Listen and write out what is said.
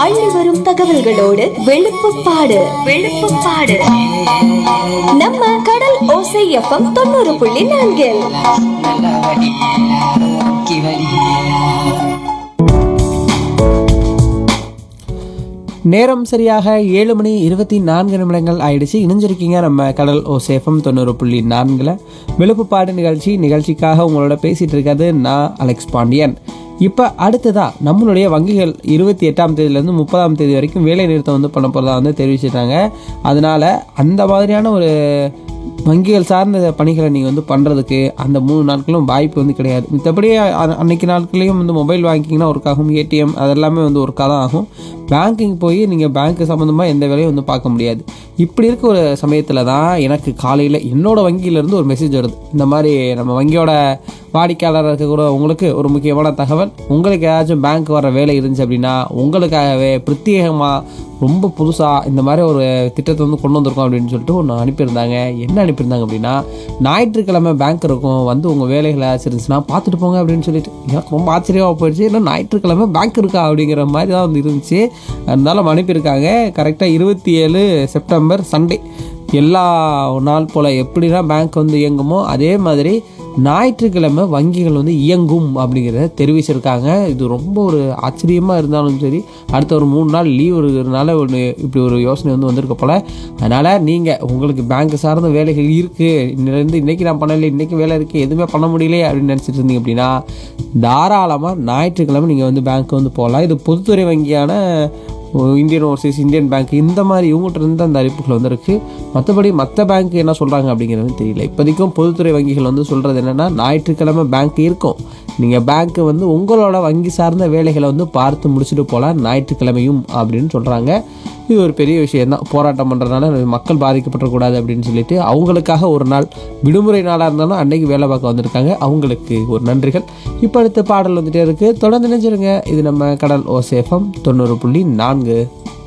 அள்ளி வரும் தகவல்களோடு வெளுப்புப்பாடு வெளுப்புப்பாடு நம்ம கடல் ஓசை எஃப்எம் தொண்ணூறு புள்ளி நான்கில் நல்லா வடி மூக்கி வலி நேரம் சரியாக ஏழு மணி இருபத்தி நான்கு நிமிடங்கள் ஆயிடுச்சு இணைஞ்சிருக்கீங்க நம்ம கடல் ஓ சேஃபம் தொண்ணூறு புள்ளி நான்கில் விழுப்புப்பாடு நிகழ்ச்சி நிகழ்ச்சிக்காக உங்களோட பேசிட்டு இருக்கிறது நான் அலெக்ஸ் பாண்டியன் இப்போ அடுத்ததா நம்மளுடைய வங்கிகள் இருபத்தி எட்டாம் தேதியிலேருந்து முப்பதாம் தேதி வரைக்கும் வேலை நிறுத்தம் வந்து பண்ண போகிறதா வந்து தெரிவிச்சிட்டாங்க அதனால அந்த மாதிரியான ஒரு வங்கிகள் சார்ந்த பணிகளை நீங்கள் வந்து பண்ணுறதுக்கு அந்த மூணு நாட்களும் வாய்ப்பு வந்து கிடையாது மித்தபடி அ- அன்னைக்கு நாட்களையும் வந்து மொபைல் பேங்கிங்னா ஒர்க் ஆகும் ஏடிஎம் அதெல்லாமே வந்து ஒர்க்காக தான் ஆகும் பேங்கிங் போய் நீங்கள் பேங்க் சம்மந்தமாக எந்த வேலையும் வந்து பார்க்க முடியாது இப்படி இருக்க ஒரு சமயத்தில் தான் எனக்கு காலையில் என்னோட வங்கியிலேருந்து ஒரு மெசேஜ் வருது இந்த மாதிரி நம்ம வங்கியோட வாடிக்கையாளராக இருக்க கூட உங்களுக்கு ஒரு முக்கியமான தகவல் உங்களுக்கு ஏதாச்சும் பேங்க் வர வேலை இருந்துச்சு அப்படின்னா உங்களுக்காகவே பிரத்யேகமாக ரொம்ப புதுசாக இந்த மாதிரி ஒரு திட்டத்தை வந்து கொண்டு வந்திருக்கோம் அப்படின்னு சொல்லிட்டு ஒன்று அனுப்பியிருந்தாங்க என்ன அனுப்பியிருந்தாங்க அப்படின்னா ஞாயிற்றுக்கிழமை பேங்க் இருக்கும் வந்து உங்கள் வேலைகள் ஏதாச்சும் இருந்துச்சுன்னா பார்த்துட்டு போங்க அப்படின்னு சொல்லிட்டு எனக்கு ரொம்ப ஆச்சரியமாக போயிடுச்சு இன்னும் ஞாயிற்றுக்கிழமை பேங்க் இருக்கா அப்படிங்கிற மாதிரி தான் வந்து இருந்துச்சு அதனால அனுப்பியிருக்காங்க கரெக்டாக இருபத்தி ஏழு செப்டம்பர் சண்டே எல்லா நாள் போல் எப்படின்னா பேங்க் வந்து இயங்குமோ அதே மாதிரி ஞாயிற்றுக்கிழமை வங்கிகள் வந்து இயங்கும் அப்படிங்கிறத தெரிவிச்சிருக்காங்க இது ரொம்ப ஒரு ஆச்சரியமாக இருந்தாலும் சரி அடுத்த ஒரு மூணு நாள் லீவ் இருக்கிறதுனால ஒன்று இப்படி ஒரு யோசனை வந்து வந்திருக்க போல் அதனால் நீங்கள் உங்களுக்கு பேங்க் சார்ந்த வேலைகள் இருக்குது இன்னிலேருந்து இன்றைக்கி நான் பண்ணலை இன்றைக்கி வேலை இருக்குது எதுவுமே பண்ண முடியலையே அப்படின்னு நினச்சிட்டு இருந்தீங்க அப்படின்னா தாராளமாக ஞாயிற்றுக்கிழமை நீங்கள் வந்து பேங்க் வந்து போகலாம் இது பொதுத்துறை வங்கியான இந்தியன் ஓவர்சீஸ் இந்தியன் பேங்க் இந்த மாதிரி இவங்ககிட்ட இருந்து அந்த அறிவிப்புகள் வந்திருக்கு மற்றபடி மற்ற பேங்க் என்ன சொல்கிறாங்க அப்படிங்கிறது தெரியல இப்போதைக்கும் பொதுத்துறை வங்கிகள் வந்து சொல்கிறது என்னென்னா ஞாயிற்றுக்கிழமை பேங்க் இருக்கும் நீங்கள் பேங்க்கு வந்து உங்களோட வங்கி சார்ந்த வேலைகளை வந்து பார்த்து முடிச்சுட்டு போகலாம் ஞாயிற்றுக்கிழமையும் அப்படின்னு சொல்கிறாங்க இது ஒரு பெரிய விஷயம்தான் போராட்டம் பண்ணுறதுனால மக்கள் பாதிக்கப்படக்கூடாது அப்படின்னு சொல்லிட்டு அவங்களுக்காக ஒரு நாள் விடுமுறை நாளாக இருந்தாலும் அன்னைக்கு வேலை பார்க்க வந்திருக்காங்க அவங்களுக்கு ஒரு நன்றிகள் இப்போ அடுத்த பாடல் வந்துட்டே இருக்குது தொடர்ந்து நினைச்சிருங்க இது நம்ம கடல் ஓசேஃபம் தொண்ணூறு புள்ளி நான்கு